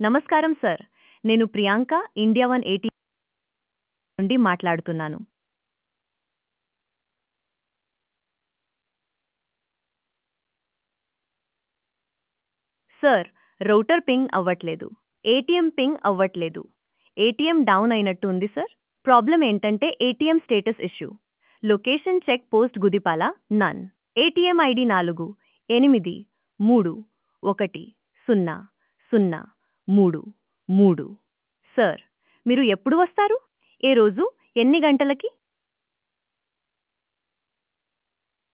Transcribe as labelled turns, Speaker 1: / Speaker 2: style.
Speaker 1: నమస్కారం సార్ నేను Priyanka India one eighty నుండి మాట్లాడుతున్నాను సార్ రౌటర్ పింగ్ అవ్వట్లేదు ఏటీఎం పింగ్ అవ్వట్లేదు ఏటీఎం డౌన్ అయినట్టు ఉంది సార్ ప్రాబ్లం ఏంటంటే ATM status issue location check post Gudipala నన్ ఏటీఎం ఐడి నాలుగు ఎనిమిది మూడు ఒకటి సున్నా సున్నా మూడు మూడు సార్ మీరు ఎప్పుడు వస్తారు ఏ రోజు ఎన్ని గంటలకి